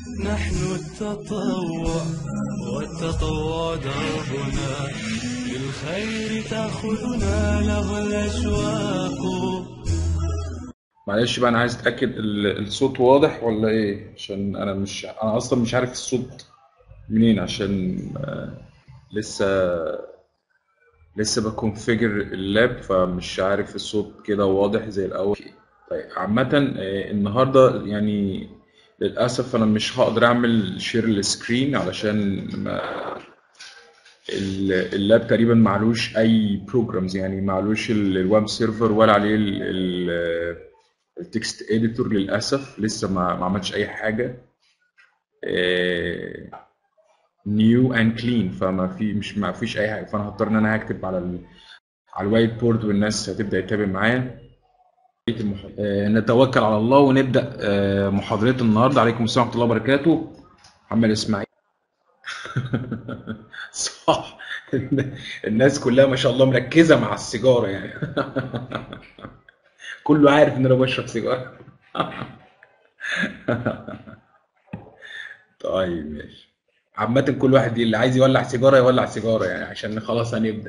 نحن التطوع والتطوع دربنا للخير تأخذنا له الأشواق معلش بقى انا عايز اتاكد ال- الصوت واضح ولا ايه عشان انا مش انا اصلا مش عارف الصوت منين عشان آه، لسه لسه بكونفيجر اللاب فمش عارف الصوت كده واضح زي الاول طيب عامة آه، النهارده يعني للاسف انا مش هقدر اعمل شير للسكرين علشان ما ال- اللاب تقريبا معلوش اي بروجرامز يعني معلوش ال- الويب سيرفر ولا عليه ال- ال- التكست اديتور للاسف لسه ما ما عملتش اي حاجه نيو اند كلين فما في مش ما فيش اي حاجه فانا هضطر ان انا هكتب على ال على الوايت بورد والناس هتبدا تتابع معايا آه، نتوكل على الله ونبدا آه، محاضرتنا النهارده عليكم السلام ورحمه الله وبركاته محمد اسماعيل صح الناس كلها ما شاء الله مركزه مع السيجاره يعني كله عارف ان انا بشرب سيجاره طيب ماشي عامة كل واحد اللي عايز يولع سيجارة يولع سيجارة يعني عشان خلاص هنبدأ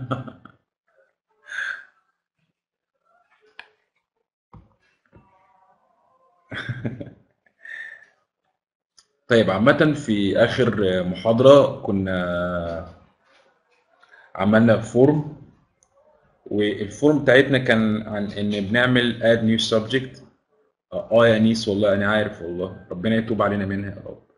طيب عامة في آخر محاضرة كنا عملنا فورم والفورم بتاعتنا كان عن إن بنعمل add new subject اه يا انيس والله انا عارف والله ربنا يتوب علينا منها يا رب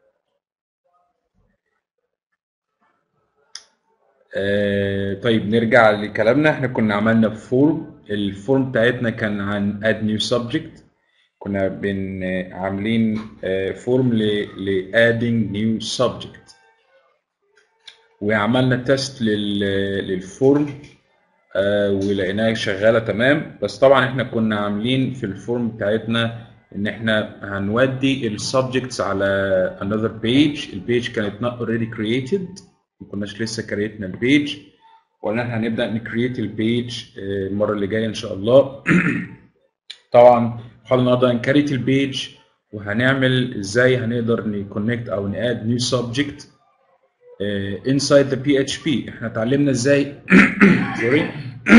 آه طيب نرجع لكلامنا احنا كنا عملنا فورم الفورم بتاعتنا كان عن add new subject كنا بن عاملين آه فورم ل ل adding new subject وعملنا تيست لل للفورم آه ولقيناها شغاله تمام بس طبعا احنا كنا عاملين في الفورم بتاعتنا ان احنا هنودي السبجكتس على another page البيج كانت not already created ما كناش لسه كريتنا البيج وقلنا احنا هنبدا نكريت البيج آه، المره اللي جايه ان شاء الله طبعا محاضره النهارده هنكريت البيج وهنعمل ازاي هنقدر نكونكت او ناد نيو سبجكت inside the PHP احنا اتعلمنا ازاي سوري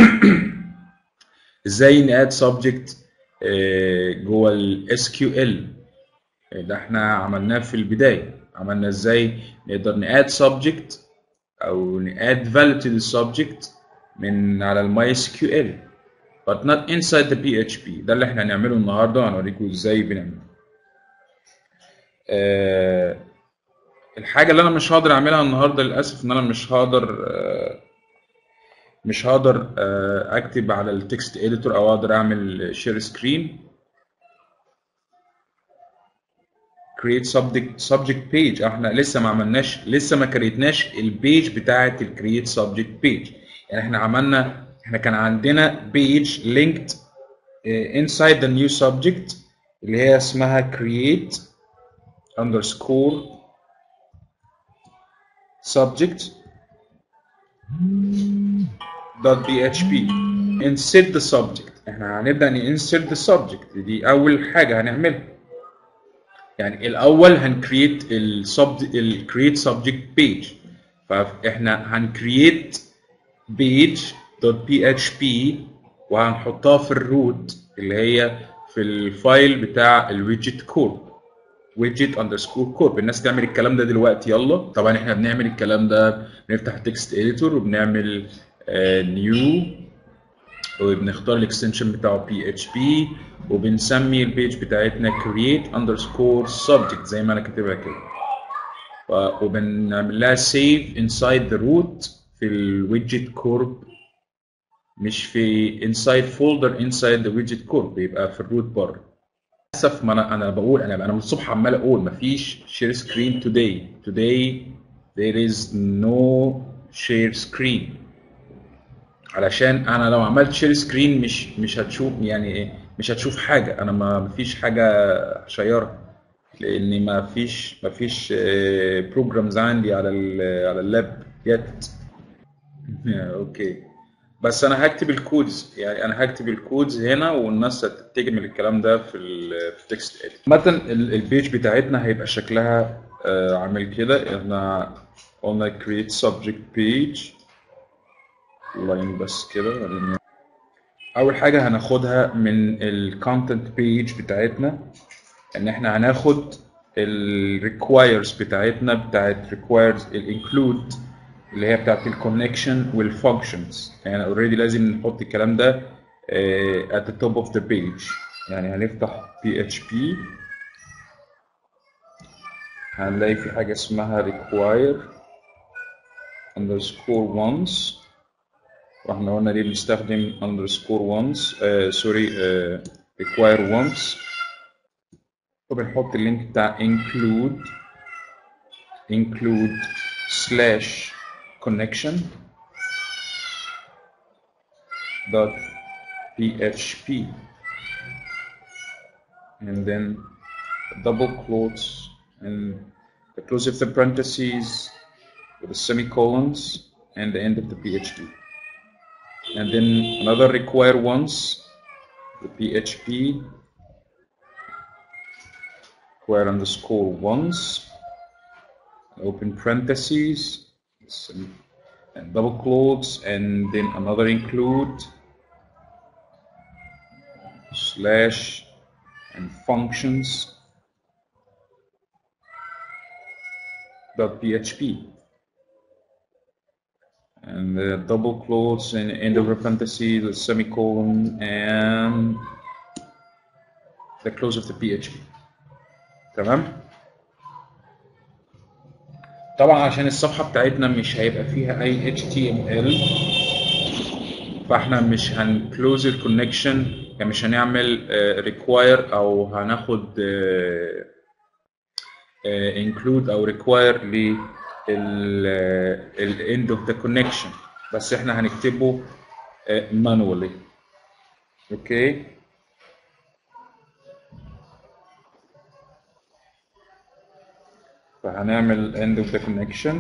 ازاي ناد سبجكت جوه ال SQL ده احنا عملناه في البدايه عملنا ازاي نقدر ناد سبجكت او ناد value to the subject من على الماي اس كيو ال but not inside the PHP ده اللي احنا هنعمله النهارده وهنوريكم ازاي بنعمله آه الحاجه اللي انا مش هقدر اعملها النهارده للاسف ان انا مش هقدر آه مش هقدر آه اكتب على التكست اديتور او اقدر اعمل شير سكرين create subject subject page احنا لسه ما عملناش لسه ما كريتناش البيج بتاعه الكرييت subject page يعني احنا عملنا احنا كان عندنا page linked uh, inside the new subject اللي هي اسمها create underscore subject dot php insert the subject احنا هنبدأ ن insert the subject دي أول حاجة هنعملها يعني الاول هنكريت السب الكريت سبجكت بيج فاحنا هنكريت بيج دوت بي اتش بي وهنحطها في الروت اللي هي في الفايل بتاع الويدجت كورب ويدجت اندرسكور كورب الناس تعمل الكلام ده دلوقتي يلا طبعا احنا بنعمل الكلام ده بنفتح تكست اديتور وبنعمل نيو وبنختار الاكستنشن بتاعه بي اتش بي وبنسمي البيج بتاعتنا create underscore subject زي ما انا كاتبها كده ف- وبنعمل لها save inside the root في الويدجت كورب مش في inside folder inside the widget core بيبقى في الروت بره للاسف ما انا انا بقول انا انا من الصبح عمال اقول مفيش share screen today today there is no share screen علشان انا لو عملت شير سكرين مش مش هتشوف يعني ايه مش هتشوف حاجه انا ما مفيش حاجه هشيرها لان ما فيش ما فيش بروجرامز عندي على ال على اللاب يت اوكي بس انا هكتب الكودز يعني انا هكتب الكودز هنا والناس هتتجمل الكلام ده في ال في التكست اديت مثلا ال- البيج بتاعتنا هيبقى شكلها آه، عامل كده احنا قلنا create subject page لاين بس كده بعدين اول حاجه هناخدها من الكونتنت بيج بتاعتنا ان احنا هناخد الريكوايرز بتاعتنا بتاعت requires الانكلود اللي هي بتاعت الكونكشن والفانكشنز يعني اوريدي لازم نحط الكلام ده آه، at the top of the page يعني هنفتح PHP هنلاقي في حاجة اسمها require underscore once واحنا قلنا ليه بنستخدم underscore once آه سوري آه require once وبنحط اللينك بتاع include include slash connection dot php and then double quotes and the close of the parentheses with the semicolons and the end of the PHP. And then another require once the PHP require underscore once open parentheses sem- and double quotes and then another include slash and functions dot php and the double quotes and end of a parenthesis the semicolon and the close of the php تمام طبعا عشان الصفحة بتاعتنا مش هيبقى فيها أي HTML فاحنا مش هنكلوز الكونكشن يعني مش هنعمل ريكواير أو هناخد انكلود أو ريكواير لل الاند اوف ذا كونكشن بس احنا هنكتبه مانوالي اوكي فهنعمل end of the connection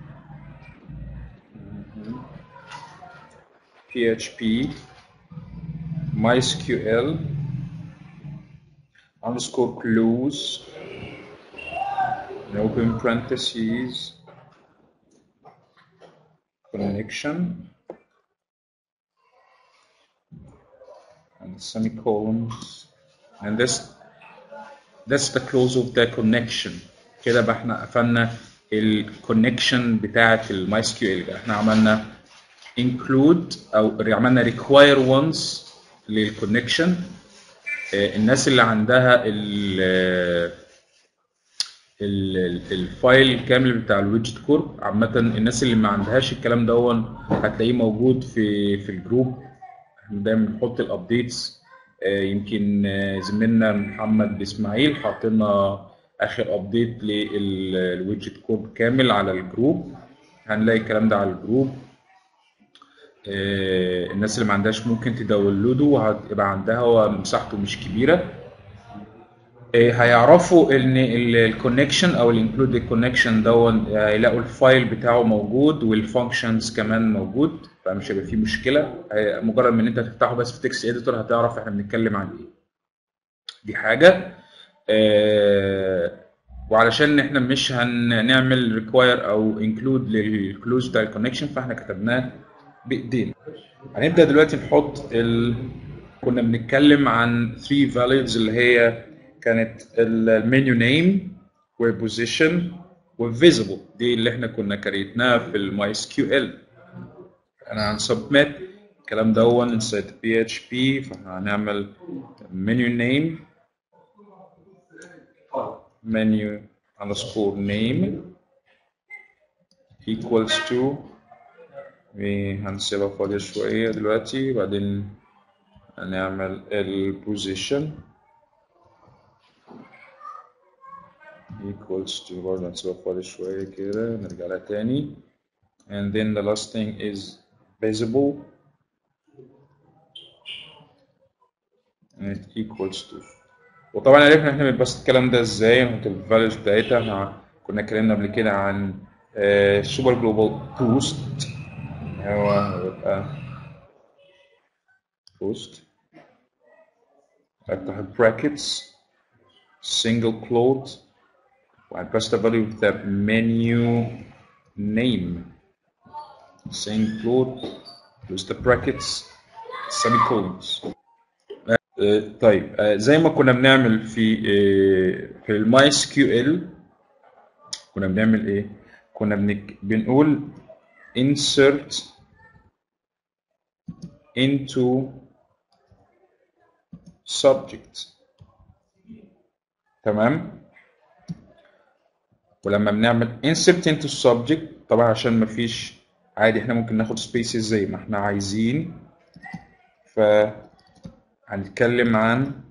PHP MySQL underscore close and open parentheses connection and semicolons and this that's the close of the connection كده بقى احنا قفلنا الكونكشن بتاعه الماي سكيو ال احنا عملنا include او عملنا require once للكونكشن الناس اللي عندها ال ال- الفايل الكامل بتاع الويدجت كورب عامة الناس اللي ما عندهاش الكلام دون هتلاقيه موجود في في الجروب احنا دايما بنحط الابديتس يمكن آه، زميلنا محمد اسماعيل حاط لنا اخر ابديت للويدجت كورب كامل على الجروب هنلاقي الكلام ده على الجروب آه، الناس اللي ما عندهاش ممكن تداونلوده وهتبقى عندها هو مساحته مش كبيره آه، هيعرفوا ان الكونكشن او الانكلود الكونكشن دون هيلاقوا الفايل بتاعه موجود والفانكشنز كمان موجود فمش هيبقى فيه مشكله آه، مجرد من انت تفتحه بس في تكست اديتور هتعرف احنا بنتكلم عن ايه دي حاجه آه، وعلشان احنا مش هنعمل ريكواير او انكلود للكلوز بتاع الكونكشن فاحنا كتبناه بايدينا هنبدا دلوقتي نحط ال... كنا بنتكلم عن 3 values اللي هي كانت المنيو نيم والبوزيشن والفيزبل دي اللي احنا كنا كريتناها في الماي اس كيو ال انا هنسبمت الكلام ده انسايد بي اتش بي فاحنا هنعمل منيو نيم menu underscore name equals to وهنسيبها فاضية شوية دلوقتي بعدين هنعمل ال position equals to برضه هنسيبها فاضية شوية كده نرجع لها تاني and then the last thing is visible and it equals to وطبعا عرفنا احنا بنبسط الكلام ده ازاي نحط الفاليوز بتاعتها احنا كنا اتكلمنا قبل كده عن سوبر جلوبال بوست هو يبقى post افتح brackets single quote وهنباس the value of the menu name single quote with the brackets semicolons آه، طيب آه، زي ما كنا بنعمل في آه، في الماي اس كيو ال كنا بنعمل ايه كنا بنك... بنقول insert into subject تمام ولما بنعمل insert into subject طبعا عشان مفيش عادي احنا ممكن ناخد spaces زي ما احنا عايزين ف هنتكلم عن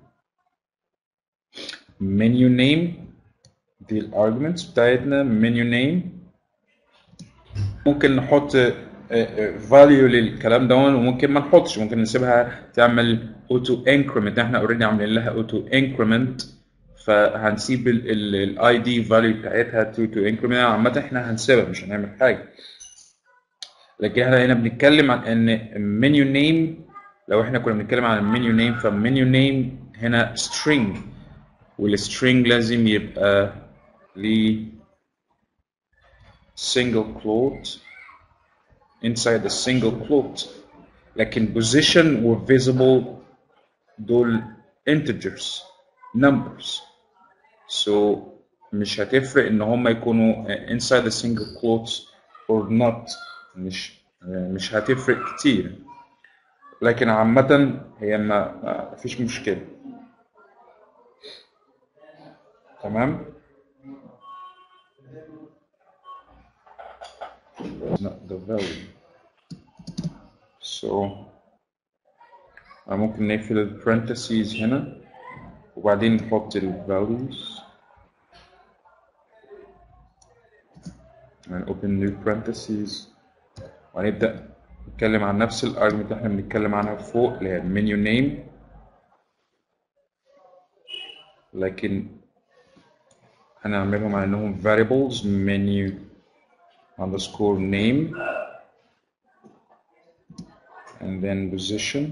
menu name دي الارجمنتس بتاعتنا menu name ممكن نحط فاليو للكلام ده وممكن ما نحطش ممكن نسيبها تعمل اوتو انكريمنت احنا اوريدي عاملين لها اوتو انكريمنت فهنسيب الاي دي فاليو بتاعتها تو تو انكريمنت عامه احنا هنسيبها مش هنعمل حاجه لكن احنا هنا بنتكلم عن ان منيو نيم لو احنا كنا بنتكلم عن المنيو نيم فالمنيو نيم هنا string والstring لازم يبقى ليه single quote inside a single quote لكن position و visible دول integers numbers so مش هتفرق ان هم يكونوا inside a single quote or not مش مش هتفرق كتير لكن عامة هي ما ما فيش مشكلة تمام not the value so أنا ممكن نقفل ال parentheses هنا وبعدين نحط ال values and open new parentheses وهنبدأ نتكلم عن نفس الارجمنت اللي احنا بنتكلم عنها فوق اللي هي المنيو نيم لكن هنعملهم على انهم variables menu underscore name and then position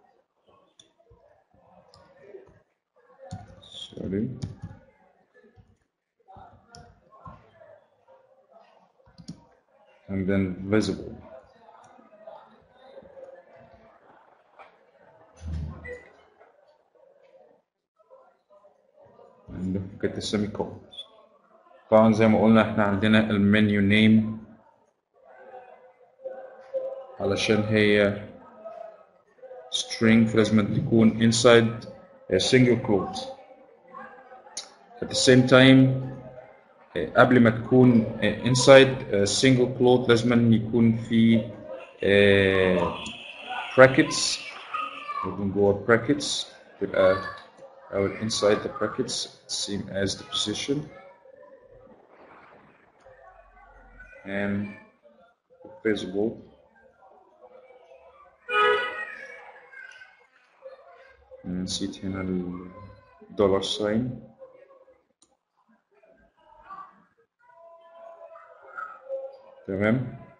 sorry and then visible and get the semicolons طبعا زي ما قلنا احنا عندنا المنيو نيم علشان هي string فلازم تكون inside a single quote at the same time eh, قبل ما تكون eh, inside a single quote لازم يكون في eh, brackets يكون جوه brackets تبقى أو inside the brackets same as the position and visible نسيت هنا الدولار ساين تمام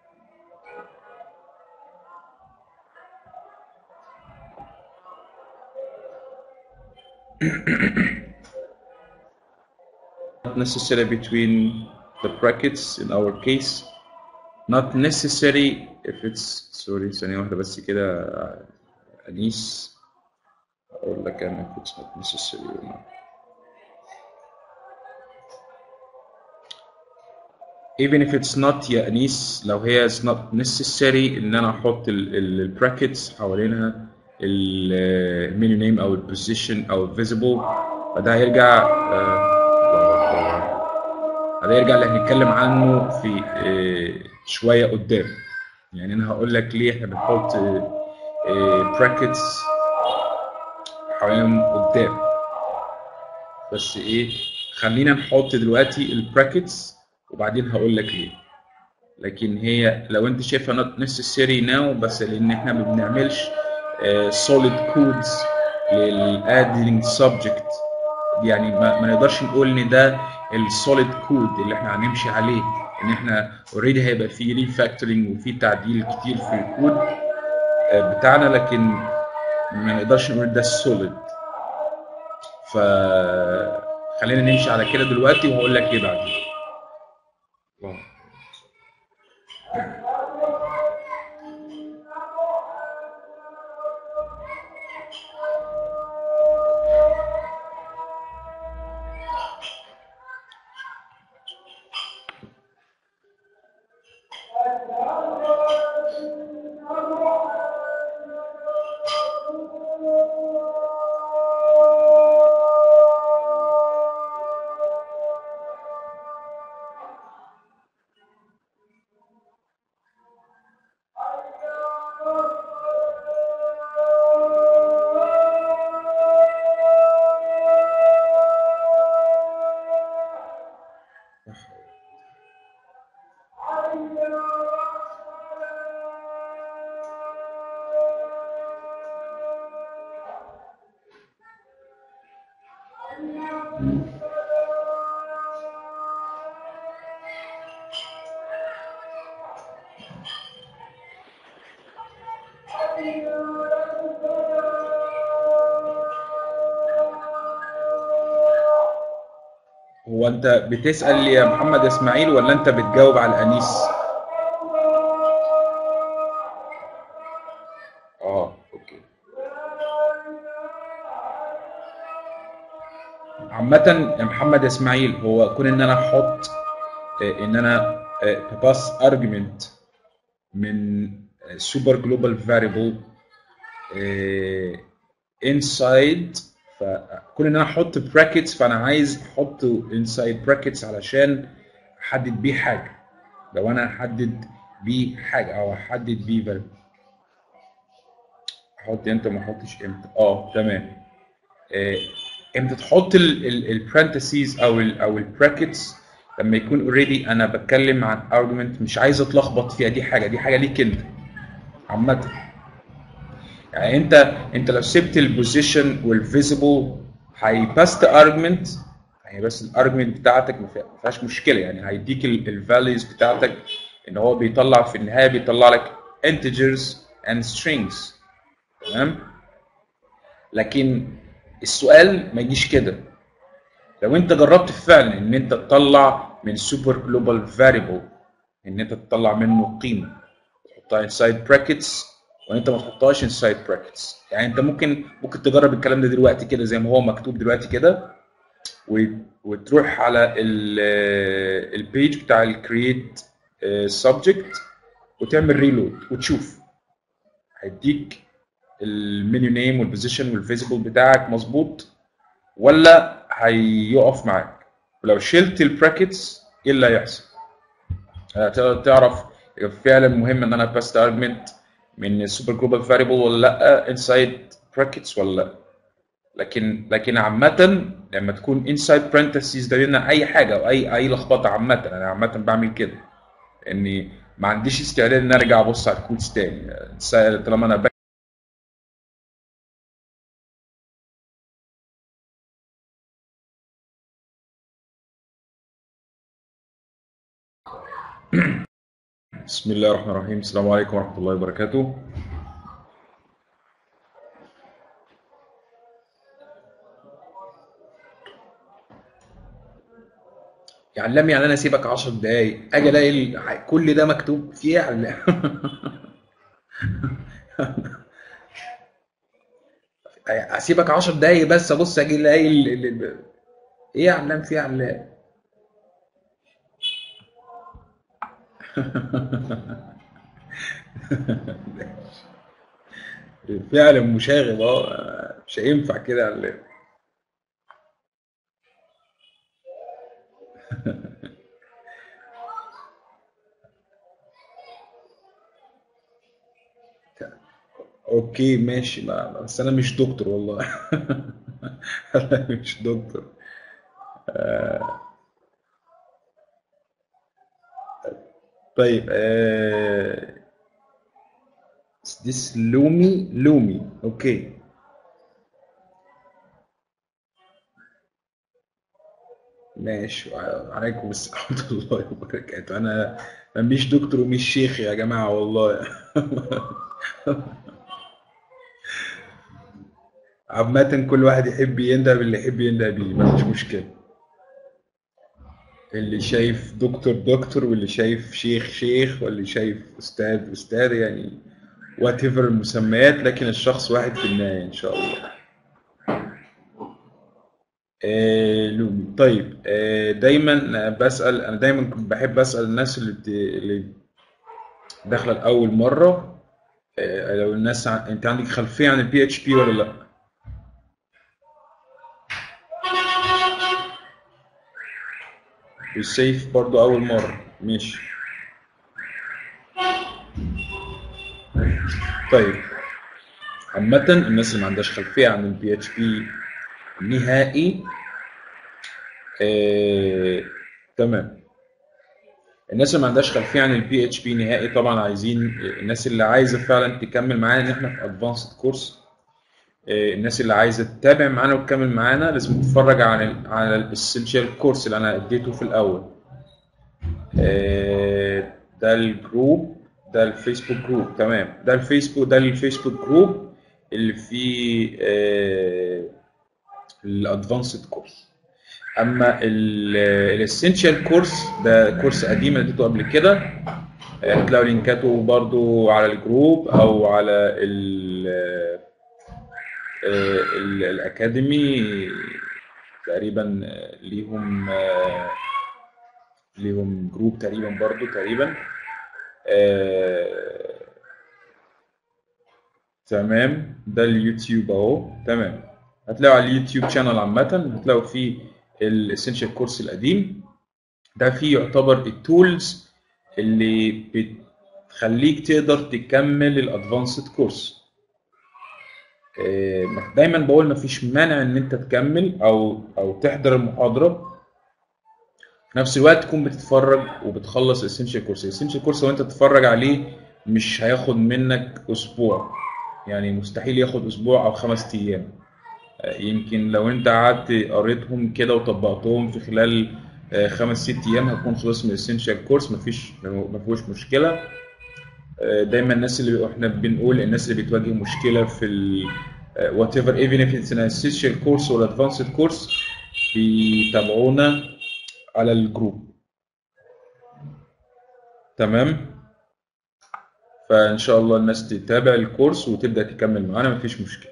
not necessary between the brackets in our case not necessary if it's sorry ثانية واحدة بس كده أنيس أقول لك أنا if it's not necessary or not even if it's not يا أنيس لو هي it's not necessary إن أنا أحط البراكتس حوالينها المينيو نيم أو البوزيشن أو الفيزيبل فده هيرجع آه، هذا يرجع اللي هنتكلم عنه في آه، شويه قدام يعني انا هقول لك ليه احنا بنحط براكتس حواليهم قدام بس ايه خلينا نحط دلوقتي البراكتس وبعدين هقول لك ليه لكن هي لو انت شايفها not necessary now بس لان احنا ما بنعملش آه، solid codes للادنج subject يعني ما, ما نقدرش نقول ان ده السوليد كود اللي احنا هنمشي عليه ان احنا اوريدي هيبقى فيه ريفاكتورنج وفي تعديل كتير في الكود آه، بتاعنا لكن ما نقدرش نقول ده السوليد ف خلينا نمشي على كده دلوقتي وهقول لك ايه بعدين هو انت بتسأل لي يا محمد اسماعيل ولا انت بتجاوب على الانيس اه اوكي عامة يا محمد اسماعيل هو كون ان انا احط آه، ان انا بباس ارجمنت من سوبر جلوبال فاريبل انسايد فكون ان انا احط براكتس فانا عايز احط انسايد براكتس علشان احدد بيه حاجه لو انا احدد بيه حاجه او احدد بيه فاليو احط امتى ما احطش امتى اه تمام آه، امتى تحط البرانتسيز او ال او البراكتس لما يكون اوريدي انا بتكلم عن argument مش عايز اتلخبط فيها دي حاجه دي حاجه ليك انت عامه يعني انت انت لو سبت البوزيشن والفيزيبل هيباست ارجمنت هي بس الارجمنت بتاعتك ما فيها- ما فيهاش مشكله يعني هيديك الفاليوز بتاعتك ان هو بيطلع في النهايه بيطلع لك integers and strings تمام لكن السؤال ما يجيش كده لو انت جربت فعلا ان انت تطلع من سوبر جلوبال فاريبل ان انت تطلع منه قيمه تحطها انسايد براكتس وان انت ما تحطهاش انسايد براكتس يعني انت ممكن ممكن تجرب الكلام ده دلوقتي كده زي ما هو مكتوب دلوقتي كده و- وتروح على البيج بتاع الكرييت سبجكت وتعمل ريلود وتشوف هيديك المنيو نيم والبوزيشن والفيزيبل بتاعك مظبوط ولا هيقف معاك ولو شلت البراكتس ايه اللي هيحصل هتقدر تعرف إذا فعلا مهم ان انا باست ارجمنت من السوبر جلوبال فاريبل ولا لا انسايد براكتس ولا لا لكن لكن عامة لما تكون انسايد parentheses ده بيمنع اي حاجة او اي اي لخبطة عامة انا عامة بعمل كده اني ما عنديش استعداد ان ارجع ابص على الكودز تاني طالما انا بسم الله الرحمن الرحيم السلام عليكم ورحمة الله وبركاته يا علام يعني انا اسيبك 10 دقايق اجي الاقي ال- كل ده مكتوب فيه يا علام اسيبك 10 دقايق بس ابص اجي الاقي ال... ال... ال... ايه يا علام في يا علام فعلا مشاغب اه مش هينفع كده يا علام اوكي ماشي ما بس انا مش دكتور والله انا مش دكتور طيب آه... this لومي لومي اوكي ماشي وعليكم السلام ورحمة الله وبركاته أنا أنا مش دكتور ومش شيخ يا جماعة والله عامة كل واحد يحب يندى باللي يحب يندى بيه مفيش مشكلة اللي شايف دكتور دكتور واللي شايف شيخ شيخ واللي شايف أستاذ أستاذ يعني وات ايفر المسميات لكن الشخص واحد في النهاية إن شاء الله آه لومي طيب آه دايما بسأل أنا دايما بحب أسأل الناس اللي بت... اللي داخلة لأول مرة آه لو الناس ع... أنت عندك خلفية عن البي اتش بي ولا لأ؟ والسيف برضو أول مرة ماشي طيب عامة الناس اللي ما عندهاش خلفية عن البي اتش بي نهائي آه، تمام الناس اللي ما عندهاش خلفية عن البي اتش بي نهائي طبعا عايزين الناس اللي عايزة فعلا تكمل معانا ان احنا في ادفانسد كورس الناس اللي عايزة تتابع معانا وتكمل معانا لازم تتفرج على ال على الاسينشال كورس اللي انا اديته في الاول آه، ده الجروب ده الفيسبوك جروب تمام ده الفيسبوك ده الفيسبوك جروب اللي فيه الادفانسد كورس اما الاسينشال كورس ده كورس قديم انا اديته قبل كده آه، هتلاقوا لينكاته برضو على الجروب او على ال آه، ال- الاكاديمي تقريبا آه، ليهم آه، ليهم جروب تقريبا برضو تقريبا آه، تمام ده اليوتيوب اهو تمام هتلاقوا على اليوتيوب شانل عامة هتلاقوا فيه الاسينشال كورس القديم ده فيه يعتبر التولز اللي بتخليك تقدر تكمل الادفانسد كورس دايما بقول مفيش مانع ان انت تكمل او او تحضر المحاضرة في نفس الوقت تكون بتتفرج وبتخلص الاسينشال كورس الاسينشال كورس لو انت تتفرج عليه مش هياخد منك اسبوع يعني مستحيل ياخد اسبوع او خمس ايام آه، يمكن لو انت قعدت قريتهم كده وطبقتهم في خلال آه، خمس ست ايام هتكون خلصت من الاسينشال كورس مفيش مفيهوش مشكله آه، دايما الناس اللي احنا بنقول الناس اللي بتواجه مشكله في ال وات ايفر ايفن اف اتس ان essential كورس ولا ادفانسد كورس بيتابعونا على الجروب تمام فان شاء الله الناس تتابع الكورس وتبدا تكمل معانا مفيش مشكله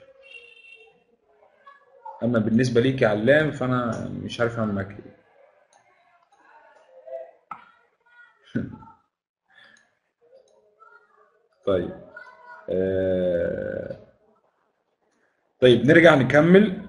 اما بالنسبه ليك يا علام فانا مش عارف اعمل معاك ايه طيب آه... طيب نرجع نكمل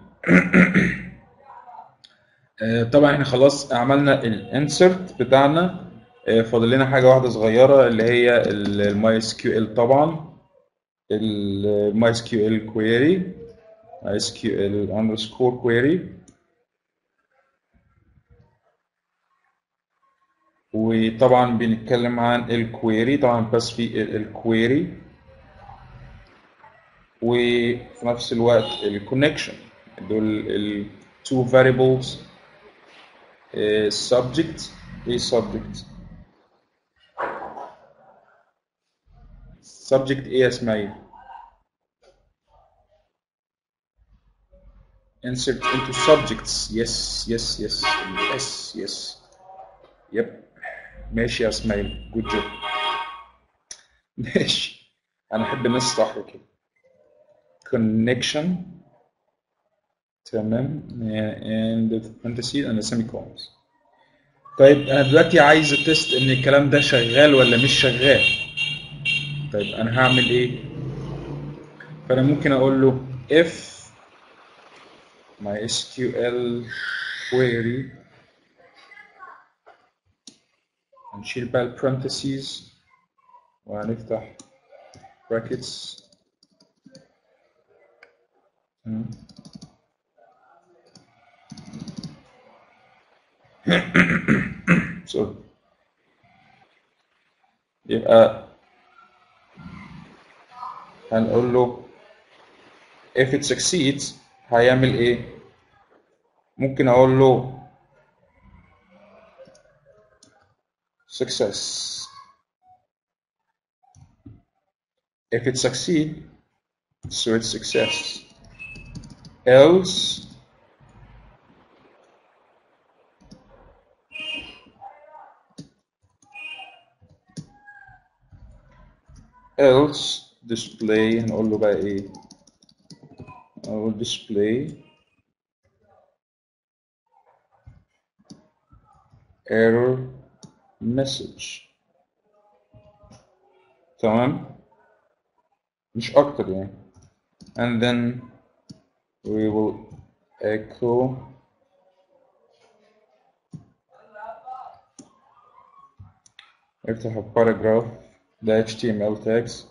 آه، طبعا احنا خلاص عملنا الانسرت بتاعنا آه، فاضل لنا حاجه واحده صغيره اللي هي الماي اس كيو ال طبعا الماي اس كيو ال كويري اس كيو ال اندرسكور كويري وطبعا بنتكلم عن الكويري طبعا بس في الكويري وفي نفس الوقت الكونكشن دول ال two variables uh, subject a subject subject ايه يا اسماعيل insert into subjects yes yes yes yes yes yep ماشي يا اسماعيل good job ماشي انا احب الناس صح كده connection تمام and the parentheses and the semicolons طيب انا دلوقتي عايز اتست ان الكلام ده شغال ولا مش شغال طيب انا هعمل ايه فانا ممكن اقول له if my SQL query هنشيل بقى البرانتسيز وهنفتح brackets تمام سوري يبقى هنقول له if it succeeds هيعمل ايه ممكن اقول له success if it succeed so it's success else else display هنقول له بقى ايه نقول display error message تمام مش اكتر يعني and then we will echo افتح الباراجراف ده HTML tags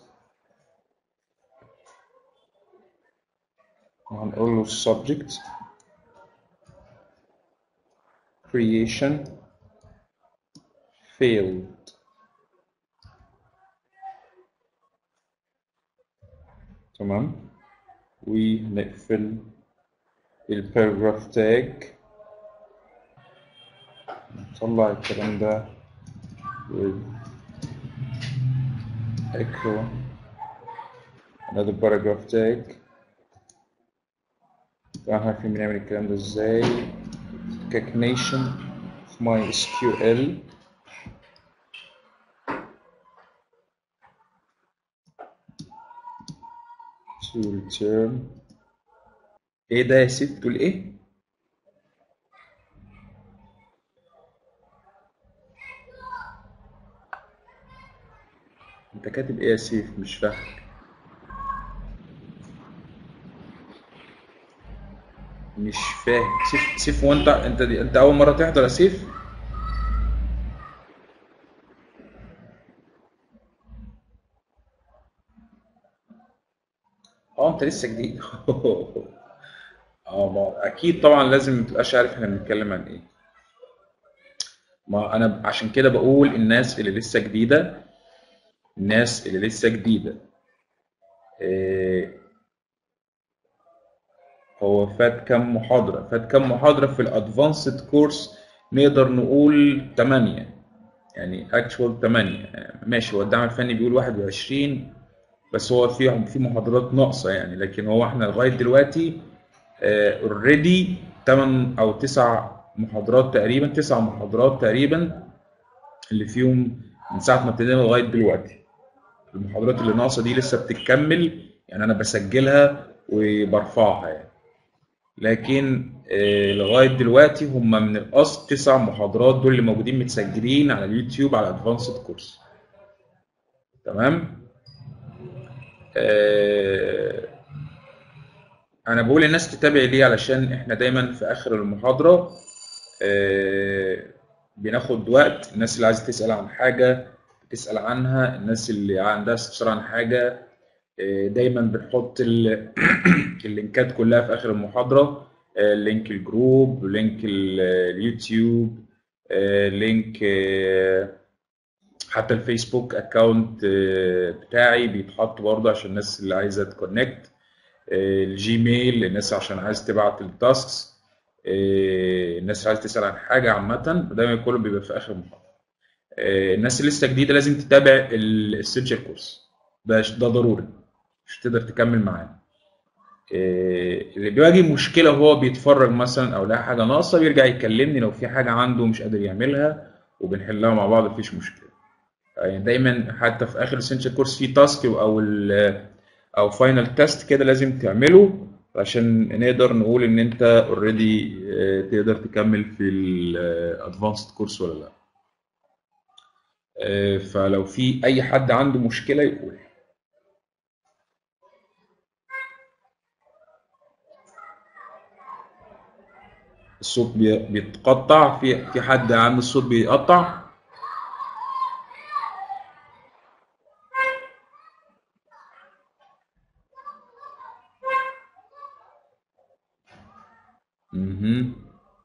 وهنقول له subject creation failed تمام ونقفل الباراجراف تاج نطلع الكلام ده with echo another paragraph tag طبعا عارفين بنعمل الكلام ده ازاي concatenation of MySQL to return ايه ده يا ست تقول ايه؟ انت كاتب ايه يا سيف مش فاهم مش فاهم سيف سيف هو انت انت دي انت اول مره تحضر يا سيف اه انت لسه جديد اه ما اكيد طبعا لازم ما تبقاش عارف احنا بنتكلم عن ايه ما انا عشان كده بقول الناس اللي لسه جديده الناس اللي لسه جديده إيه هو فات كام محاضرة؟ فات كام محاضرة في الادفانسد كورس نقدر نقول 8 يعني اكشوال 8 ماشي هو الدعم الفني بيقول 21 بس هو في في محاضرات ناقصة يعني لكن هو احنا لغاية دلوقتي اوريدي 8 او 9 محاضرات تقريبا 9 محاضرات تقريبا اللي فيهم من ساعة ما ابتدينا لغاية دلوقتي المحاضرات اللي ناقصة دي لسه بتتكمل يعني انا بسجلها وبرفعها يعني لكن آه، لغايه دلوقتي هم من الاصل تسع محاضرات دول اللي موجودين متسجلين على اليوتيوب على ادفانسد كورس تمام آه، انا بقول الناس تتابع ليه علشان احنا دايما في اخر المحاضره آه، بناخد وقت الناس اللي عايزه تسال عن حاجه بتسال عنها الناس اللي عندها استفسار عن حاجه دايما بنحط ال- اللينكات كلها في اخر المحاضره آه، لينك الجروب لينك ال- اليوتيوب آه، لينك آه، حتى الفيسبوك اكونت بتاعي بيتحط برضه عشان الناس اللي عايزه تكونكت آه، الجيميل للناس عشان عايز تبعت التاسكس آه، الناس اللي عايز تسال عن حاجه عامه دايما كله بيبقى في اخر المحاضره آه، الناس اللي لسه جديده لازم تتابع الاسينشال كورس ده ده ضروري مش تقدر تكمل معاه إيه، اللي بيواجه مشكلة وهو بيتفرج مثلا أو لقى حاجة ناقصة بيرجع يكلمني لو في حاجة عنده مش قادر يعملها وبنحلها مع بعض مفيش مشكلة يعني دايما حتى في آخر السنشال كورس في تاسك أو ال أو فاينل تيست كده لازم تعمله عشان نقدر نقول إن أنت اوريدي تقدر تكمل في الادفانسد كورس ولا لا آه، فلو في أي حد عنده مشكلة يقول الصوت بي- بيتقطع في في حد عنده الصوت بيقطع مهم.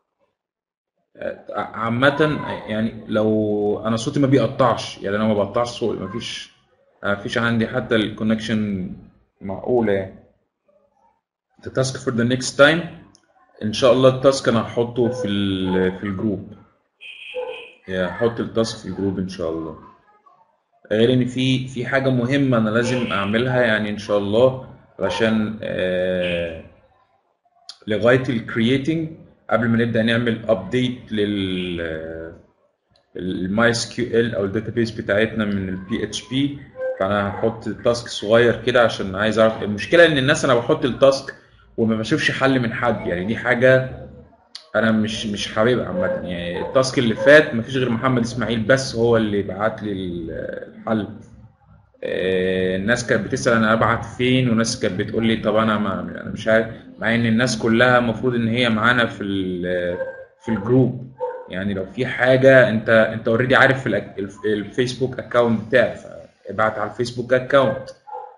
آه، عامة يعني لو انا صوتي ما بيقطعش يعني انا ما بقطعش صوتي ما فيش ما فيش عندي حتى الكونكشن معقولة يعني the task for the next time ان شاء الله التاسك انا هحطه في ال- في الجروب يعني هحط التاسك في الجروب ان شاء الله غير ان في في حاجه مهمه انا لازم اعملها يعني ان شاء الله عشان آه، لغايه الكرييتنج قبل ما نبدا نعمل ابديت لل الماي اس كيو ال او الداتابيس بتاعتنا من البي اتش بي فانا هحط تاسك صغير كده عشان عايز اعرف المشكله ان الناس انا بحط التاسك وما بشوفش حل من حد يعني دي حاجه انا مش مش حاببها عامه يعني التاسك اللي فات مفيش غير محمد اسماعيل بس هو اللي بعت لي الحل آه، الناس كانت بتسال انا ابعت فين وناس كانت بتقول لي طب انا ما انا مش عارف مع ان الناس كلها المفروض ان هي معانا في ال- في الجروب يعني لو في حاجه انت انت اوريدي عارف في الأك- الف- الفيسبوك اكونت بتاعي فابعت على الفيسبوك اكونت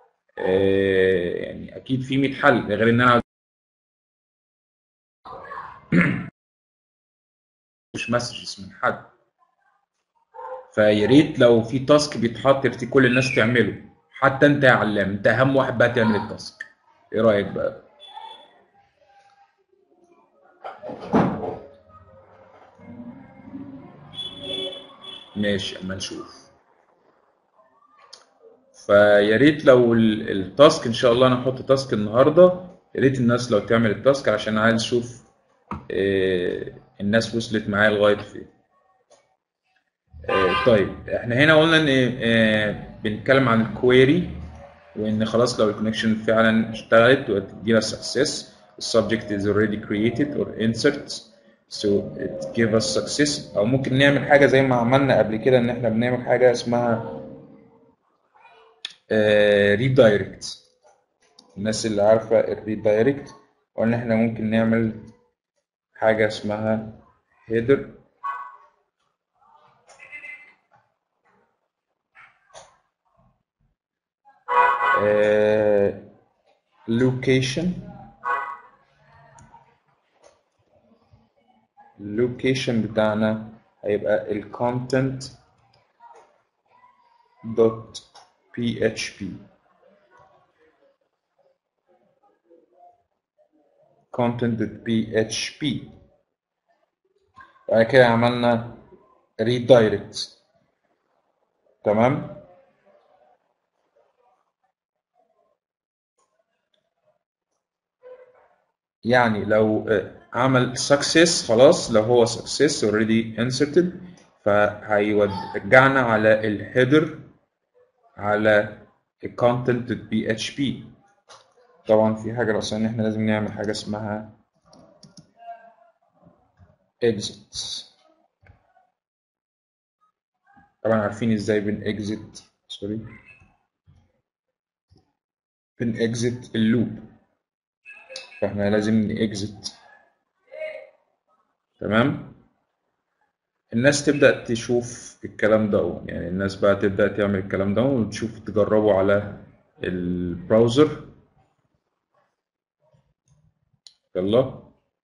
يعني اكيد في 100 حل غير ان انا مش مسجز من حد فيا ريت لو في تاسك بيتحط يا ريت كل الناس تعمله حتى انت يا علام انت اهم واحد بقى تعمل التاسك ايه رايك بقى ماشي اما نشوف فيا ريت لو ال- التاسك ان شاء الله انا هحط تاسك النهارده يا ريت الناس لو تعمل التاسك عشان عايز اشوف آه، الناس وصلت معايا لغايه فين آه، طيب احنا هنا قلنا ان آه، بنتكلم عن الكويري وان خلاص لو الكونكشن فعلا اشتغلت وتدينا success the subject is already created or insert so it give us success او ممكن نعمل حاجه زي ما عملنا قبل كده ان احنا بنعمل حاجه اسمها ريدايركت الناس اللي عارفه الريدايركت قلنا احنا ممكن نعمل حاجه اسمها header آه، location اللوكيشن بتاعنا هيبقى ال content dot php content dot php بعد كده عملنا redirect تمام يعني لو آه، عمل success خلاص لو هو success already inserted فهيرجعنا على الهيدر على ال content php طبعا في حاجة رأسية إن إحنا لازم نعمل حاجة اسمها exit طبعا عارفين إزاي بن exit سوري بن exit اللوب فاحنا لازم نإكزت تمام الناس تبدأ تشوف الكلام ده يعني الناس بقى تبدأ تعمل الكلام ده وتشوف تجربه على البراوزر يلا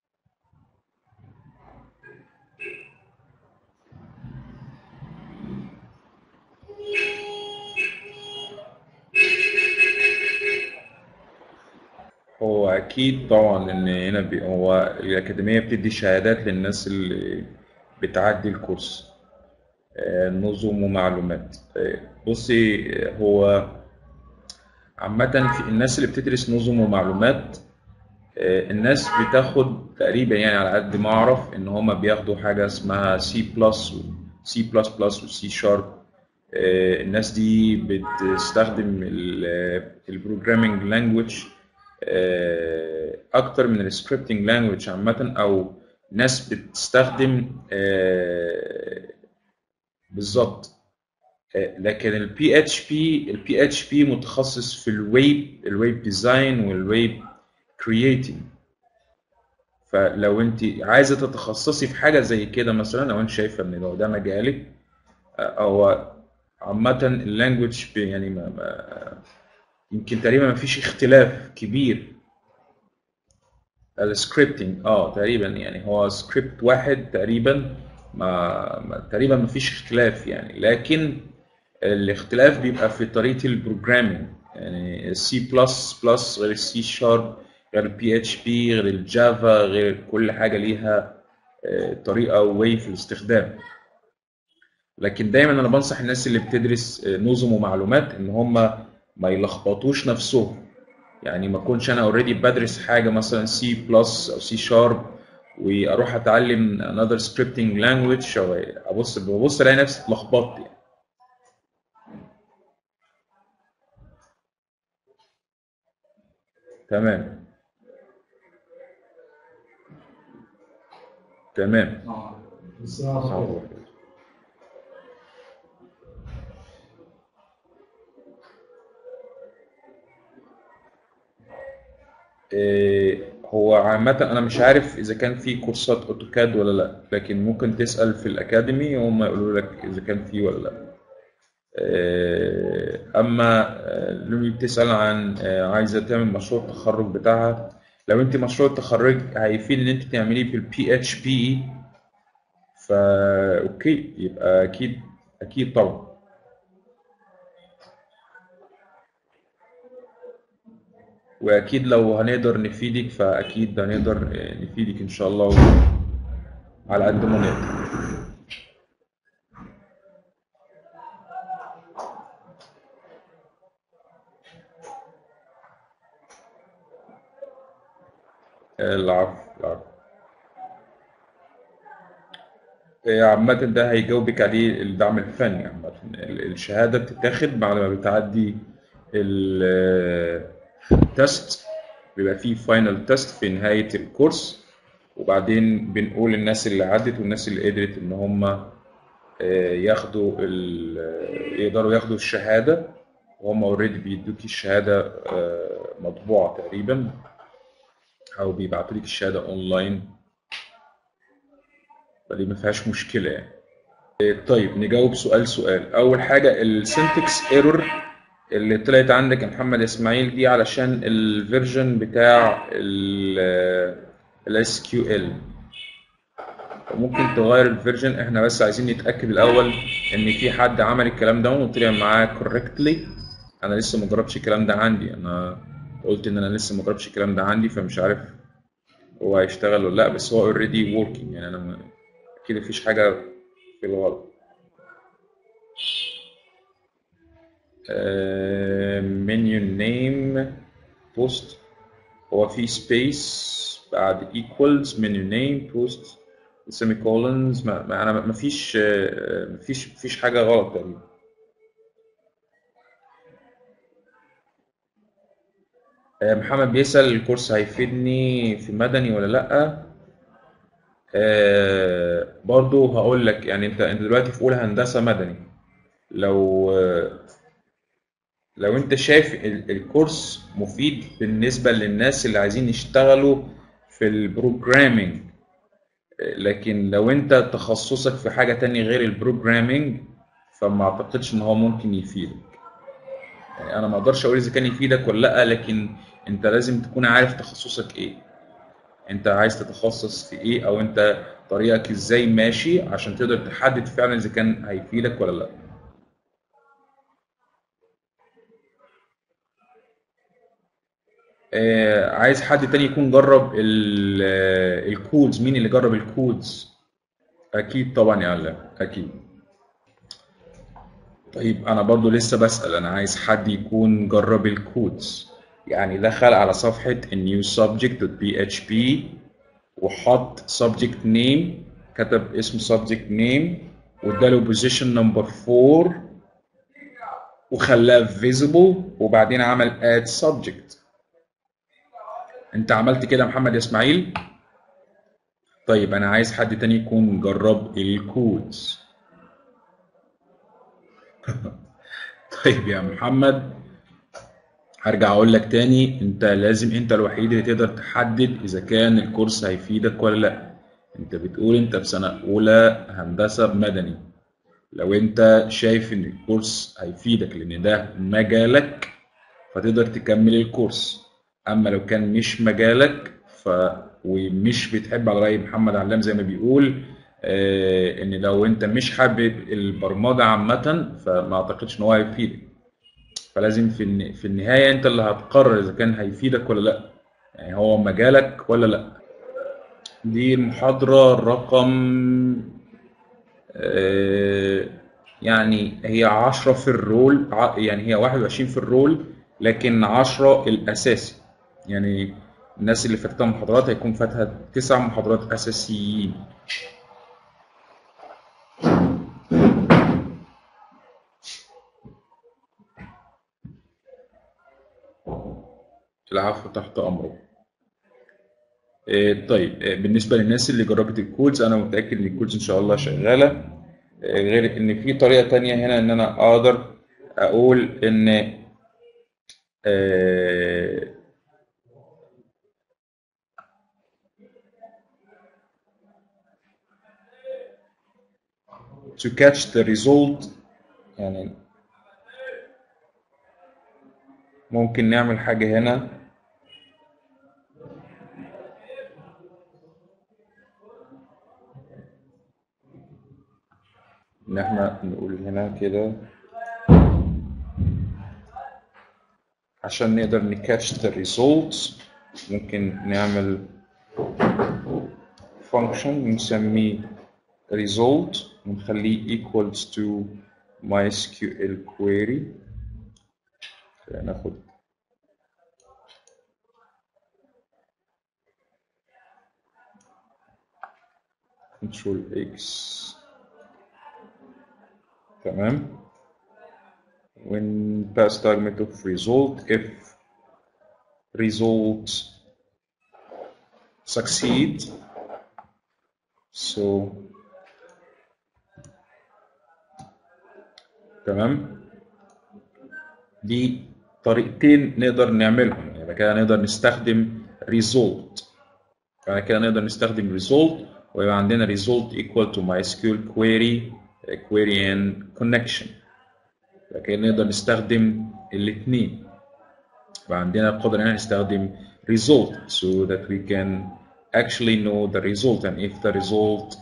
هو أكيد طبعا إن هنا بي هو الأكاديمية بتدي شهادات للناس اللي بتعدي الكورس آه، نظم ومعلومات آه، بصي آه، هو عامة في الناس اللي بتدرس نظم ومعلومات آه، الناس بتاخد تقريبا يعني على قد ما أعرف إن هما بياخدوا حاجة اسمها سي بلس وسي بلس بلس وسي شارب الناس دي بتستخدم البروجرامينج لانجويج اكتر من السكريبتنج لانجويج عامه او ناس بتستخدم آه، بالظبط آه، لكن البي اتش بي البي اتش بي متخصص في الويب الويب ديزاين والويب كرييتنج فلو انت عايزه تتخصصي في حاجه زي كده مثلا لو انت شايفه ان لو ده مجالك آه، او عامه اللانجويج يعني ما ما يمكن تقريبا ما فيش اختلاف كبير السكريبتنج اه تقريبا يعني هو سكريبت واحد تقريبا ما, ما تقريبا ما فيش اختلاف يعني لكن الاختلاف بيبقى في طريقة البروجرامينج يعني السي بلس بلس غير السي شارب غير البي اتش بي غير الجافا غير كل حاجة ليها آه، طريقة وواي في الاستخدام لكن دايما انا بنصح الناس اللي بتدرس آه، نظم ومعلومات ان هم ما يلخبطوش نفسهم يعني ما اكونش انا اوريدي بدرس حاجه مثلا سي بلس او سي شارب واروح اتعلم another scripting language او ابص ببص الاقي نفسي اتلخبطت يعني. تمام تمام اه الساعة كده. إيه، هو عامة أنا مش عارف إذا كان في كورسات أوتوكاد ولا لأ لكن ممكن تسأل في الأكاديمي وهم يقولوا لك إذا كان في ولا لأ إيه، أما آه، لو بتسأل عن آه، عايزة تعمل مشروع التخرج بتاعها لو أنت مشروع التخرج هيفيد إن أنت تعمليه بالبي اتش بي فا أوكي يبقى أكيد أكيد طبعا واكيد لو هنقدر نفيدك فاكيد هنقدر آه، نفيدك ان شاء الله على قد ما نقدر آه، العفو العفو آه، عامة ده هيجاوبك عليه الدعم الفني عامة ال- الشهادة بتتاخد بعد ما بتعدي التست بيبقى فيه فاينل تيست في نهاية الكورس وبعدين بنقول الناس اللي عدت والناس اللي قدرت إن هم آه، ياخدوا ال- يقدروا ياخدوا الشهادة وهم اوريدي بيدوكي الشهادة آه، مطبوعة تقريبا أو بيبعتوا لك الشهادة أونلاين فدي ما فيهاش مشكلة يعني آه، طيب نجاوب سؤال سؤال أول حاجة السنتكس ايرور اللي طلعت عندك يا محمد اسماعيل دي علشان الفيرجن بتاع الاس كيو ال ممكن تغير الفيرجن احنا بس عايزين نتاكد الاول ان في حد عمل الكلام ده وطلع معاه كوركتلي انا لسه ما جربتش الكلام ده عندي انا قلت ان انا لسه ما جربتش الكلام ده عندي فمش عارف هو هيشتغل ولا لا بس هو اوريدي وركينج يعني انا ما- اكيد مفيش حاجه في الغلط منيو نيم بوست هو في سبيس بعد ايكوالز منيو نيم بوست سيمي كولنز ما ما انا ما فيش آه، ما فيش فيش حاجه غلط تقريبا آه، محمد بيسأل الكورس هيفيدني في مدني ولا لأ آه، برضو هقول لك يعني انت انت دلوقتي في اولى هندسة مدني لو آه، لو انت شايف ال- الكورس مفيد بالنسبة للناس اللي عايزين يشتغلوا في البروجرامينج لكن لو انت تخصصك في حاجة تانية غير البروجرامينج فما اعتقدش ان هو ممكن يفيدك يعني انا ما اقدرش اقول اذا كان يفيدك ولا لا لكن انت لازم تكون عارف تخصصك ايه انت عايز تتخصص في ايه او انت طريقك ازاي ماشي عشان تقدر تحدد فعلا اذا كان هيفيدك ولا لا آه، عايز حد تاني يكون جرب ال- آه، الكودز مين اللي جرب الكودز اكيد طبعا يا علام اكيد طيب انا برضو لسه بسأل انا عايز حد يكون جرب الكودز يعني دخل على صفحة new subject.php وحط subject name كتب اسم subject name واداله position number 4 وخلاه visible وبعدين عمل add subject انت عملت كده يا محمد يا اسماعيل طيب انا عايز حد تاني يكون جرب الكودز طيب يا محمد هرجع اقول لك تاني انت لازم انت الوحيد اللي تقدر تحدد اذا كان الكورس هيفيدك ولا لا انت بتقول انت في سنة اولى هندسة مدني لو انت شايف ان الكورس هيفيدك لان ده مجالك فتقدر تكمل الكورس اما لو كان مش مجالك ف ومش بتحب على رأي محمد علام زي ما بيقول آه، ان لو انت مش حابب البرمجة عامة فما اعتقدش ان هو هيفيدك فلازم في الن- في النهاية انت اللي هتقرر اذا كان هيفيدك ولا لا يعني هو مجالك ولا لا دي المحاضرة رقم آه، يعني هي 10 في الرول ع- يعني هي 21 في الرول لكن 10 الاساسي يعني الناس اللي فاتتها محاضرات هيكون فاتها تسع محاضرات اساسيين العفو تحت امرك آه، طيب آه، بالنسبه للناس اللي جربت الكودز انا متاكد ان الكودز ان شاء الله شغاله آه، غير ان في طريقه تانية هنا ان انا اقدر اقول ان آه، to catch the result يعني ممكن نعمل حاجة هنا إن إحنا نقول هنا كده عشان نقدر نكاتش the results ممكن نعمل function نسميه result ونخليه equals to MySQL query ناخد control X تمام when pass the argument of result if result succeed so تمام دي طريقتين نقدر نعملهم يعني كده نقدر نستخدم result بعد كده نقدر نستخدم result ويبقى عندنا result equal to MySQL query query and connection بعد كده نقدر نستخدم الاثنين يبقى عندنا القدرة ان نستخدم result so that we can actually know the result and if the result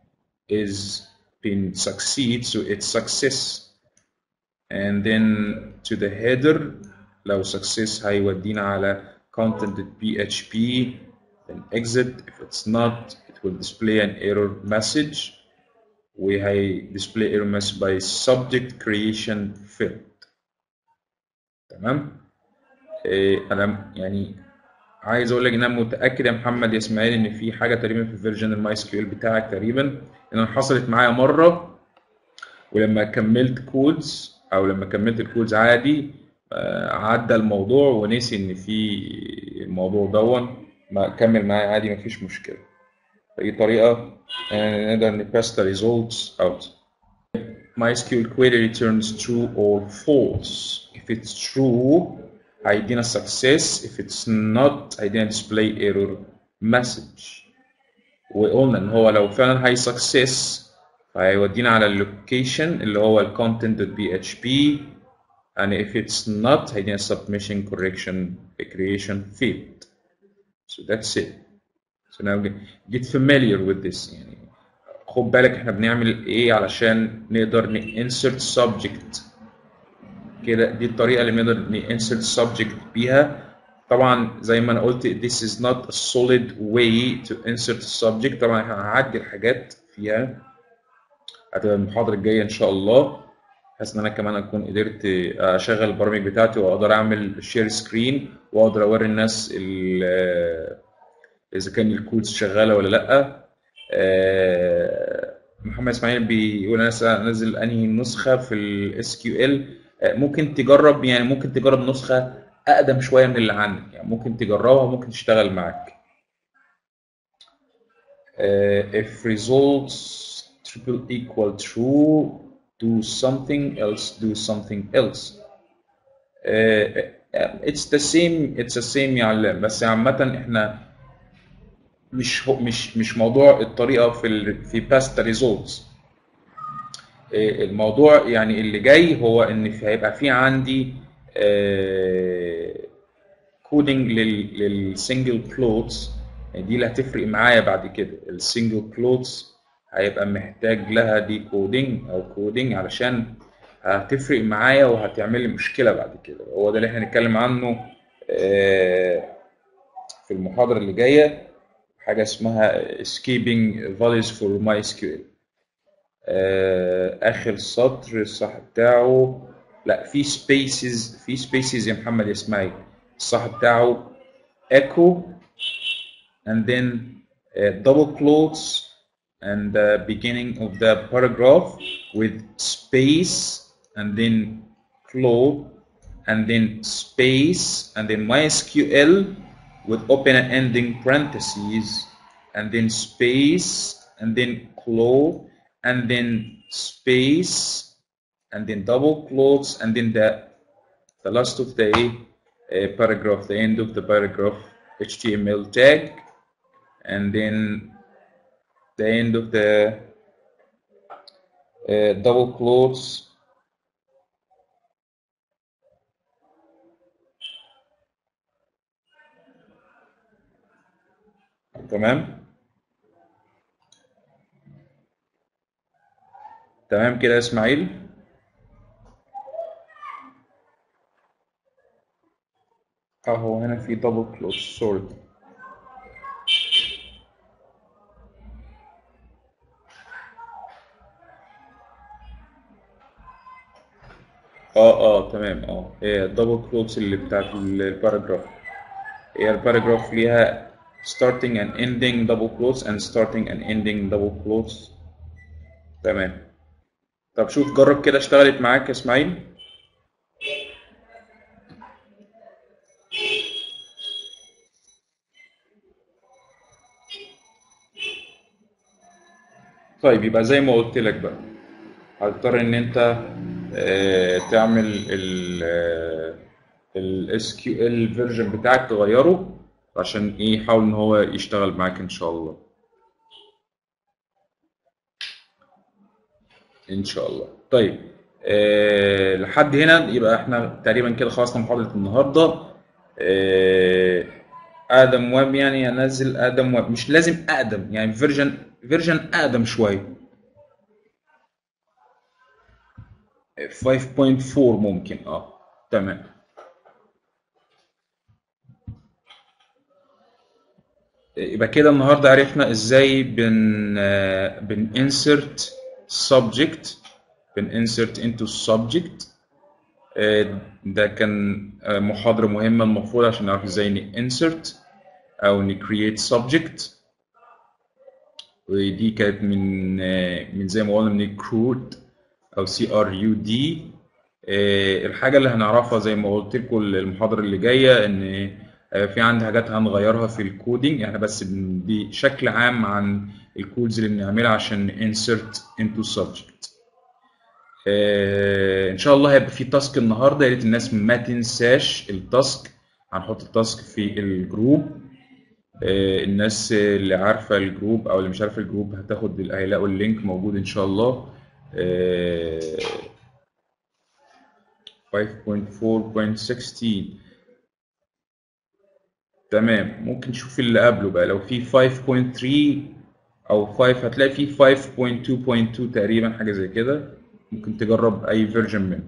is been succeed so it's success and then to the header لو success هيودينا على content.php then exit if it's not it will display an error message وهي display error message by subject creation field تمام إيه انا يعني عايز اقول لك ان انا متاكد يا محمد يا اسماعيل ان في حاجه تقريبا في فيرجن الماي سكيول بتاعك تقريبا ان انا حصلت معايا مره ولما كملت كودز او لما كملت الكودز عادي آه، عدى الموضوع ونسي ان في الموضوع دون ما كمل معايا عادي مفيش مشكله فدي طريقه آه، نقدر نباس the results out MySQL query returns true or false if it's true هيدينا success if it's not هيدينا display error message وقلنا ان هو لو فعلا هي success فهيودينا على اللوكيشن اللي هو ال content.php and if it's not هيدينا submission correction creation field so that's it so now get familiar with this يعني خد بالك احنا بنعمل ايه علشان نقدر ن insert subject كده دي الطريقة اللي بنقدر ن insert subject بيها طبعا زي ما انا قلت this is not a solid way to insert subject طبعا احنا هنعدل حاجات فيها هتبقى المحاضرة الجاية إن شاء الله بحيث إن أنا كمان أكون قدرت أشغل البرامج بتاعتي وأقدر أعمل شير سكرين وأقدر أوري الناس ال- إذا كان الكودز شغالة ولا لأ آه، محمد إسماعيل بيقول أنا لسه أنزل أنهي نسخة في ال SQL آه، ممكن تجرب يعني ممكن تجرب نسخة أقدم شوية من اللي عندك يعني ممكن تجربها ممكن تشتغل معاك Uh, if results triple equal true, do something else, do something else. Uh, it's the same it's the same يعني بس عامة احنا مش هو مش مش موضوع الطريقة في ال في past results. Uh, الموضوع يعني اللي جاي هو ان في هيبقى في عندي كودنج للسنجل كلوتس دي اللي هتفرق معايا بعد كده السنجل كلوتس هيبقى محتاج لها دي كودنج او كودنج علشان هتفرق معايا وهتعمل لي مشكله بعد كده هو ده اللي احنا هنتكلم عنه آه، في المحاضره اللي جايه حاجه اسمها escaping values for MySQL آه، اخر سطر الصح بتاعه لا في سبيسز في سبيسز يا محمد يا اسماعيل الصح بتاعه echo and then uh, double quotes and the beginning of the paragraph with space and then quote and then space and then MySQL with open and ending parentheses and then space and then quote and then space and then double quotes and then the the last of the uh, paragraph the end of the paragraph HTML tag and then the end of the uh, double quotes تمام تمام كده يا اسماعيل اهو هنا في دبل كلوز سوري اه اه تمام اه هي الدبل كلوز اللي بتاعت الباراجراف هي الباراجراف ليها starting and ending double quotes and starting and ending double quotes تمام طب شوف جرب كده اشتغلت معاك يا اسماعيل طيب يبقى زي ما قلت لك بقى هتضطر ان انت آه، تعمل ال ال SQL version بتاعك تغيره عشان ايه يحاول ان هو يشتغل معاك ان شاء الله ان شاء الله طيب آه لحد هنا يبقى احنا تقريبا كده خلصنا محاضرة النهارده آه ادم ويب يعني انزل ادم ويب مش لازم اقدم يعني فيرجن فيرجن اقدم شويه 5.4 ممكن اه تمام يبقى كده النهارده عرفنا ازاي بن بن insert subject بن insert into subject آه، ده كان آه، محاضرة مهمة المفروض عشان نعرف ازاي ن insert او ن create subject ودي كانت من آه، من زي ما قلنا من crude او سي ار يو دي الحاجة اللي هنعرفها زي ما قلت لكم المحاضرة اللي جاية ان آه، في عندي حاجات هنغيرها في الكودينج يعني بس بن- بشكل عام عن الكودز اللي بنعملها عشان insert into subject آه، ان شاء الله هيبقى في تاسك النهارده يا ريت الناس ما تنساش التاسك هنحط التاسك في الجروب آه، الناس اللي عارفه الجروب او اللي مش عارفه الجروب هتاخد هيلاقوا اللينك موجود ان شاء الله آه، 5.4.16 تمام ممكن نشوف اللي قبله بقى لو في 5.3 او 5 هتلاقي في 5.2.2 تقريبا حاجه زي كده ممكن تجرب اي فيرجن منه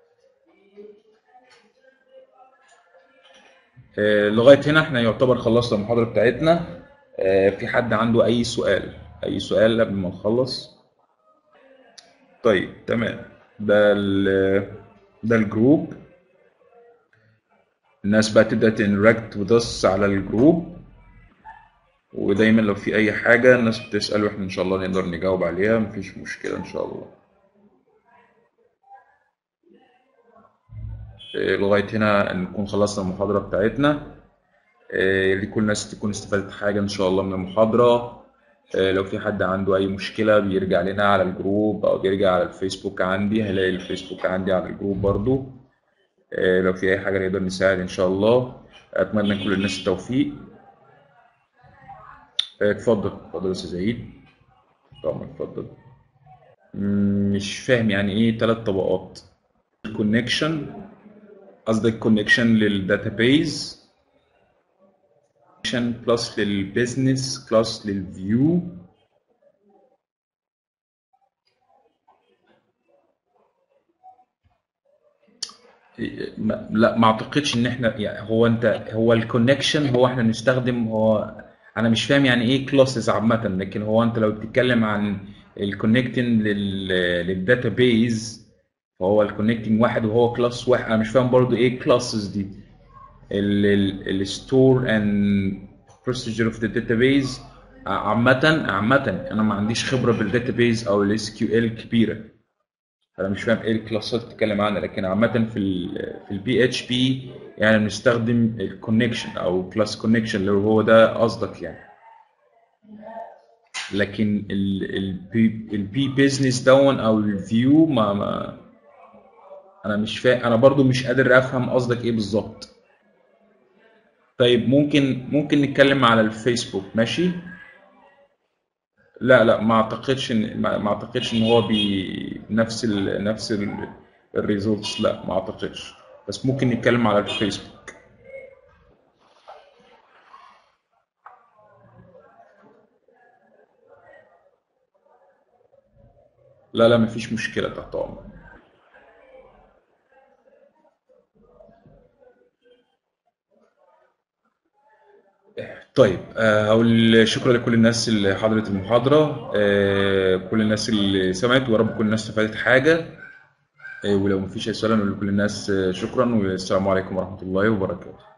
آه، لغايه هنا احنا يعتبر خلصنا المحاضره بتاعتنا آه، في حد عنده اي سؤال اي سؤال قبل ما نخلص طيب تمام ده ال ده الجروب الناس بقى تبدأ تنراكت with us على الجروب ودايما لو في أي حاجة الناس بتسأل وإحنا إن شاء الله نقدر نجاوب عليها مفيش مشكلة إن شاء الله إيه، لغاية هنا نكون خلصنا المحاضرة بتاعتنا إيه، لكل الناس تكون استفادت حاجة إن شاء الله من المحاضرة إيه، لو في حد عنده أي مشكلة بيرجع لنا على الجروب أو بيرجع على الفيسبوك عندي هيلاقي الفيسبوك عندي على الجروب برضو إيه، لو في أي حاجة نقدر نساعد إن شاء الله أتمنى لكل الناس التوفيق إيه، اتفضل اتفضل يا أستاذ عيد طبعا اتفضل مم، مش فاهم يعني إيه ثلاث طبقات الكونكشن قصدك كونكشن للداتابيز كونكشن بلس للبيزنس بلس للفيو ما- لا ما اعتقدش ان احنا يعني هو انت هو الكونكشن هو احنا نستخدم هو انا مش فاهم يعني ايه كلاسز عامه لكن هو انت لو بتتكلم عن الكونكتنج للداتابيز فهو الكونكتنج واحد وهو كلاس واحد انا مش فاهم برضو ايه كلاسز دي الستور اند بروسيجر اوف ذا داتابيز عامة عامة انا ما عنديش خبرة بالداتابيز او الاس كيو ال كبيرة انا مش فاهم ايه الكلاسات اللي بتتكلم عنها لكن عامة في ال في البي اتش بي يعني بنستخدم الكونكشن او كلاس كونكشن اللي هو ده قصدك يعني لكن البي البي بيزنس دون او الفيو ما, ما انا مش فاهم انا برضو مش قادر افهم قصدك ايه بالظبط طيب ممكن ممكن نتكلم على الفيسبوك ماشي لا لا ما اعتقدش ان ما ما اعتقدش ان هو بنفس ال نفس الريزولتس لا ما اعتقدش بس ممكن نتكلم على الفيسبوك لا لا مفيش مشكلة تحت أمرك طيب آه، هقول شكرا لكل الناس اللي حضرت المحاضرة آه، كل الناس اللي سمعت ويا رب كل الناس استفادت حاجة آه، ولو مفيش أي سؤال أنا أقول لكل الناس آه، شكرا والسلام عليكم ورحمة الله وبركاته